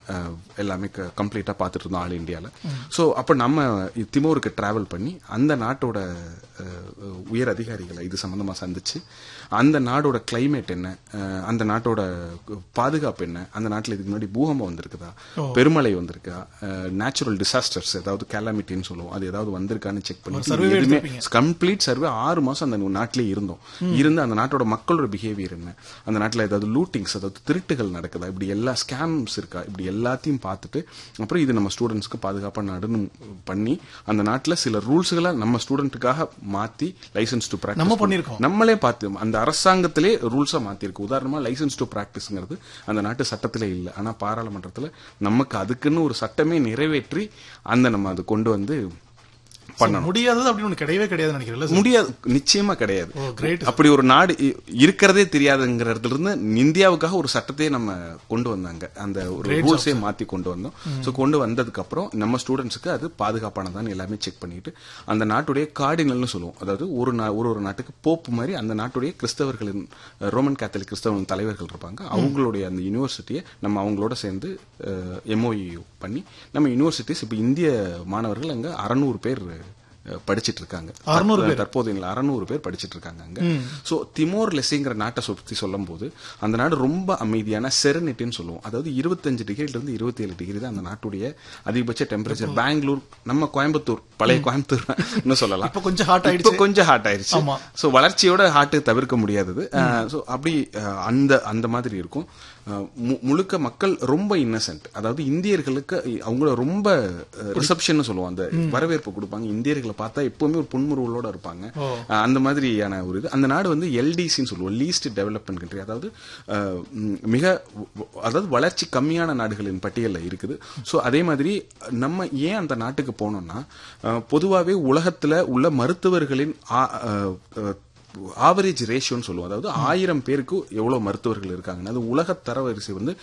அஹ், எல்லாமே கம்ப்ளீட்டாக பார்த்துட்டு இருந்தோம் ஆல் இந்தியாவில் ஸோ அப்போ நம்ம திமோருக்கு டிராவல் பண்ணி அந்த நாட்டோட அஹ், உயர் அதிகாரிகளை இது சம்மந்தமாக சந்திச்சு அந்த நாடோட climate என்ன அஹ், அந்த நாட்டோட பாதுகாப்பு என்ன அந்த நாட்டில் இதுக்கு முன்னாடி பூகம்பம் வந்திருக்குதா பெருமழை வந்திருக்கா நேச்சுரல் டிசாஸ்டர்ஸ் ஏதாவது கேலாமிட்டின்னு சொல்லுவோம் அது ஏதாவது வந்திருக்கான்னு செக் பண்ணி survey இது எதுவுமே எடுத்திருப்பீங்க. கம்ப்ளீட் சர்வே ஆறு மாசம் அந்த நாட்டிலே இருந்தோம் இருந்து அந்த நாட்டோட மக்களோட பிஹேவியர் என்ன அந்த நாட்டில் ஏதாவது லூட்டிங்ஸ் அதாவது திருட்டுகள் நடக்குதா இப்படி எல்லா ஸ்கேம்ஸ் இருக்கா இப்படி எல்லாத்தையும் பார்த்துட்டு அப்புறம் இது நம்ம ஸ்டூடெண்ட்ஸ்க்கு பாதுகாப்பாக நடனம் பண்ணி அந்த நாட்டில் சில ரூல்ஸ்களை நம்ம ஸ்டூடெண்ட்டுக்காக மாத்தி லைசன்ஸ் டு நம்ம ப்ராக்டிஸ் பண்ணிருக்கோம் நம்மளே பார்த்து அந்த அரசாங்கத்திலே ரூல்ஸா மாத்திருக்கு உதாரணமா லைசன்ஸ் டு பிராக்டிஸ்ங்கிறது அந்த நாட்டு சட்டத்திலே இல்லை ஆனா பாராளுமன்றத்துல நமக்கு அதுக்குன்னு ஒரு சட்டமே நிறைவேற்றி அந்த நம்ம அது கொண்டு வந்து பண்ணணும் முடியாதது அப்படின்னு ஒண்ணு கிடையவே கிடையாது நினைக்கிறேன் சார் முடியாது நிச்சயமா கிடையாது ஓ கிரேட் அப்படி ஒரு நாடு இ- இருக்கிறதே தெரியாதுங்கிற இடத்துல இருந்து இந்தியாவுக்காக ஒரு சட்டத்தையே நம்ம கொண்டு வந்தாங்க அந்த ஒரு ரூல்ஸே மாத்தி கொண்டு வந்தோம் சோ கொண்டு வந்ததுக்கு அப்புறம் நம்ம ஸ்டூடெண்ட்ஸ்க்கு அது பாதுகாப்பானதான்னு எல்லாமே செக் பண்ணிட்டு அந்த நாட்டுடைய கார்டினல்னு சொல்லுவோம் அதாவது ஒரு நா- ஒரு ஒரு நாட்டுக்கு போப்பு மாதிரி அந்த நாட்டுடைய கிறிஸ்தவர்களின் அஹ், ரோமன் கேத்தலிக் கிறிஸ்தவ தலைவர்கள் இருப்பாங்க அவங்களுடைய அந்த யூனிவர்சிட்டியை நம்ம அவங்களோட சேர்ந்து எம்ஓயு பண்ணி நம்ம யூனிவர்சிட்டிஸ் இப்போ இந்திய மாணவர்கள் அங்க அறநூறு பேர் அஹ், படிச்சிட்டு இருக்காங்க 600 பேர். தற்போதைய அறநூறு பேர் படிச்சிட்டு இருக்காங்க அங்க சோ திமோர் லெஸ்ஸிங்கிற நாட்டை சுத்தி சொல்லும் போது அந்த நாடு ரொம்ப அமைதியான செரனிட்டின்னு சொல்லுவோம் அதாவது இருபத்தஞ்சு டிகிரில இருந்து இருபத்தி ஏழு டிகிரி தான் அந்த நாட்டுடைய அதிகபட்ச டெம்பரேச்சர் பெங்களூர் நம்ம கோயம்புத்தூர் பழைய கோயம்புத்தூர் சொல்லலாம் இப்ப கொஞ்சம் ஹாட் இப்ப ஆயிடுச்சு கொஞ்சம் ஹாட் ஆயிருச்சு ஆமா. சோ வளர்ச்சியோட ஹார்ட் தவிர்க்க முடியாதது சோ அப்படி அஹ், அந்த அந்த மாதிரி இருக்கும் அஹ், மு- முழுக்க மக்கள் ரொம்ப இன்னசென்ட் அதாவது இந்தியர்களுக்கு அவங்கள ரொம்ப ரிசப்ஷன் சொல்லுவோம் அந்த வரவேற்பு கொடுப்பாங்க இந்தியர்களை பார்த்தா எப்பவுமே ஒரு புன்முறுவலோட இருப்பாங்க ஓ. அஹ், அந்த மாதிரியான ஒரு இது அந்த நாடு வந்து எல்டிசின்னு சொல்லுவோம் லீஸ்ட் டெவலப்மெண்ட் கண்ட்ரி அதாவது அஹ், ம், மிக வ- அதாவது வளர்ச்சி கம்மியான நாடுகளின் பட்டியலில் இருக்குது ஸோ அதே மாதிரி நம்ம ஏன் அந்த நாட்டுக்கு போனோம்னா அஹ், பொதுவாவே உலகத்துல உள்ள மருத்துவர்களின் ஆவரேஜ் ரேஷியோன்னு சொல்லுவோம் அதாவது ஆயிரம் பேருக்கு எவ்வளவு மருத்துவர்கள் இருக்காங்கன்னா அது உலக தரவரிசை வந்து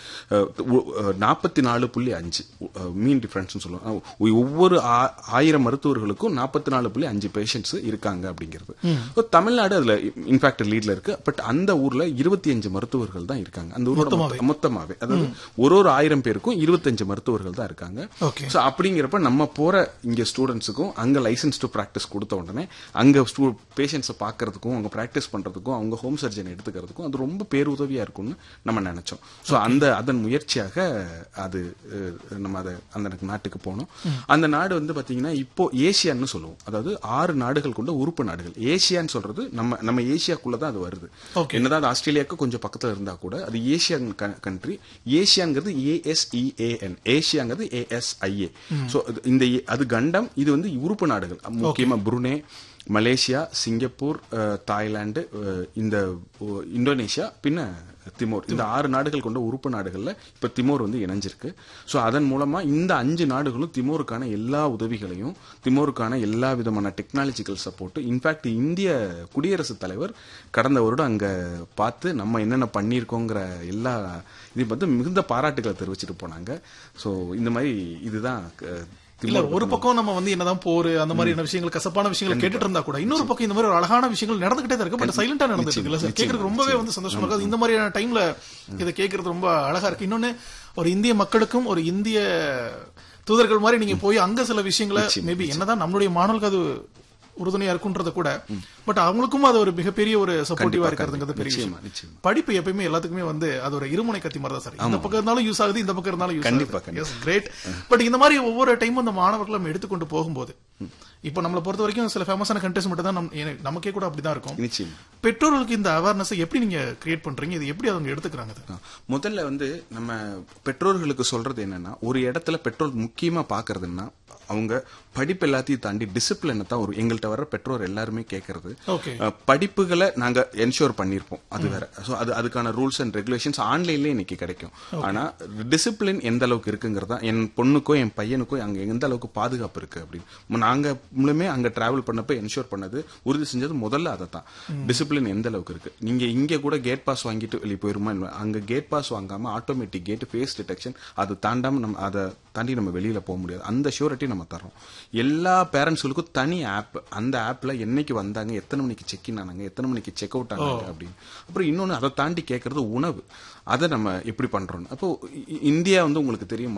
நாற்பத்தி நாலு புள்ளி அஞ்சு மீன் டிஃபரன்ஸ் சொல்லுவோம் அஹ், ஒவ்வொரு ஆ- ஆயிரம் மருத்துவர்களுக்கும் நாற்பத்தி நாலு புள்ளி அஞ்சு பேஷண்ட்ஸ் இருக்காங்க அப்படிங்கிறது So, தமிழ்நாடு அதுல இன்ஃபேக்ட் லீட்ல இருக்கு பட் அந்த ஊர்ல இருபத்தி அஞ்சு மருத்துவர்கள் தான் இருக்காங்க அந்த ஊரோட மொத்த- மொத்தமாவே அதாவது ஒரு ஒரு ஆயிரம் பேருக்கும் இருபத்தஞ்சு மருத்துவர்கள் தான் இருக்காங்க ஓகே சோ அப்படிங்கிறப்ப நம்ம போற இங்க ஸ்டூடெண்ட்ஸுக்கும் அங்க லைசன்ஸ் டு பிராக்டிஸ் கொடுத்த உடனே அங்க பேஷண்ட்ஸை பார்க்கறதுக்கும் அவங்க பிராக்டிஸ் பண்றதுக்கும் அவங்க ஹோம் சர்ஜன் எடுத்துக்கிறதுக்கும் அது ரொம்ப பேருதவியா இருக்கும்னு நம்ம நினைச்சோம் சோ அந்த அதன் முயற்சியாக அது அஹ், நம்ம அதை அந்த நாட்டுக்கு போனோம் அந்த நாடு வந்து பாத்தீங்கன்னா இப்போ ஏசியான்னு சொல்லுவோம் அதாவது ஆறு நாடுகள் கொண்ட உறுப்பு நாடுகள் ஏசியான்னு சொல்றது நம்ம நம்ம ஏசியாக்குள்ள தான் அது வருது Okay. என்னதான் அது ஆஸ்திரேலியாவுக்கு கொஞ்சம் பக்கத்துல இருந்தா கூட அது ஏசியன் கண்ட்ரி ஏசியாங்கிறது ஏஎஸ்இஏஎன் ஏசியாங்கிறது ஏஎஸ்ஐஏ சோ இந்த ஏ- அது கண்டம் இது வந்து உறுப்பு நாடுகள் முக்கியமா புருனே மலேசியா சிங்கப்பூர் அஹ், தாய்லாந்து அஹ், இந்த அஹ், இந்தோனேஷியா பின்ன திமோர் இந்த ஆறு நாடுகள் கொண்ட உறுப்பு நாடுகள்ல இப்ப திமோர் வந்து இணைஞ்சிருக்கு சோ அதன் மூலமா இந்த அஞ்சு நாடுகளும் திமோருக்கான எல்லா உதவிகளையும் திமோருக்கான எல்லா விதமான டெக்னாலஜிக்கல் சப்போர்ட் இன்ஃபேக்ட் இந்திய குடியரசுத் தலைவர் கடந்த வருடம் அங்க பார்த்து நம்ம என்னென்ன பண்ணியிருக்கோங்கிற எல்லா இது வந்து மிகுந்த பாராட்டுகளை தெரிவிச்சிட்டு போனாங்க சோ இந்த மாதிரி இதுதான் அஹ், இல்ல திமோர் ஒரு பக்கம் நம்ம வந்து என்னதான் போர் அந்த மாதிரியான விஷயங்கள் கசப்பான விஷயங்கள் கேட்டுட்டு இருந்தா கூட இன்னொரு பக்கம் இந்த மாதிரி ஒரு அழகான விஷயங்கள் நடந்துகிட்டே தான் இருக்கு பட் சைலண்டா நடந்துட்டு இருக்குல்ல சார் கேக்குறது ரொம்பவே வந்து சந்தோஷமா இருக்கு அது இந்த மாதிரியான டைம்ல இதை கேக்குறது ரொம்ப அழகா இருக்கு இன்னொன்னு ஒரு இந்திய மக்களுக்கும் ஒரு இந்திய தூதர்கள் மாதிரி நீங்க போய் அங்க சில விஷயங்களை மேபி என்னதான் நம்மளுடைய மாணவர்களுக்கு அது உறுதுணையா இருக்குன்றத கூட பட் அவங்களுக்கும் அது ஒரு மிகப்பெரிய ஒரு சப்போர்ட்டிவா இருக்கிறதுங்கிறது பெரிய விஷயம் நிச்சயமா நிச்சயமா படிப்பு எப்பயுமே எல்லாத்துக்குமே வந்து அது ஒரு இருமுனை கத்தி மாதிரி தான் சார் இந்த பக்கம் இருந்தாலும் யூஸ் ஆகுது இந்த பக்கம் இருந்தாலும் யூஸ் கண்டிப்பா, ஆகுது கிரேட் பட் இந்த மாதிரி ஒவ்வொரு டைமும் அந்த மாணவர்களை நம்ம எடுத்துக்கொண்டு போகும்போது இப்போ நம்மளை பொறுத்த வரைக்கும் சில ஃபேமஸான கண்டெஸ்ட் மட்டும் தான் நம் எனக்கு- நமக்கே கூட அப்படிதான் இருக்கும் நிச்சயமா பெற்றோர்களுக்கு இந்த அவேர்னஸ் எப்படி நீங்க கிரியேட் பண்றீங்க இது எப்படி அவங்க எடுத்துக்கிறாங்க அது? ஆ. முதல்ல வந்து நம்ம பெற்றோர்களுக்கு சொல்றது என்னன்னா ஒரு இடத்துல பெற்றோர் முக்கியமா பாக்குறதுன்னா அவங்க படிப்பு எல்லாத்தையும் தாண்டி டிசிப்ளினை தான் ஒரு எங்கள்கிட்ட வர பெற்றோர் எல்லாருமே கேட்கறது ஓகே அஹ், படிப்புகளை நாங்க என்ஷூர் பண்ணிருப்போம் அது வேற சோ அது அதுக்கான ரூல்ஸ் அண்ட் ரெகுலேஷன்ஸ் ஆன்லைன்ல இன்னைக்கு கிடைக்கும் ஆனா டிசிப்ளின் எந்த அளவுக்கு இருக்குங்கிறதா என் பொண்ணுக்கோ என் பையனுக்கோ அங்க எந்த அளவுக்கு பாதுகாப்பு இருக்கு அப்படின்னு நாங்க மூலமே அங்க டிராவல் பண்ணப்ப என்ஷூர் பண்ணது உறுதி செஞ்சது முதல்ல அதை தான் டிசிப்ளின் எந்த அளவுக்கு இருக்கு நீங்க இங்க கூட கேட் பாஸ் வாங்கிட்டு வெளியே போயிருமா இல்ல அங்க கேட் பாஸ் வாங்காம ஆட்டோமேட்டிக் கேட் ஃபேஸ் டிடெக்ஷன் அது தாண்டாம நம்ம அதை தாண்டி நம்ம வெளியில போக முடியாது அந்த ஷூரிட்டி நம்ம தரோம் எல்லா பேரண்ட்ஸ்களுக்கும் தனி ஆப் அந்த ஆப்ல என்னைக்கு வந்தாங்க எத்தனை மணிக்கு செக் இன் ஆனாங்க எத்தனை மணிக்கு செக் அவுட் ஆனாங்க அப்படின்னு அப்புறம் இன்னொன்னு அதை தாண்டி கேட்கறது உணவு அதை நம்ம எப்படி பண்றோம் அப்போ இ- இந்தியா வந்து உங்களுக்கு தெரியும்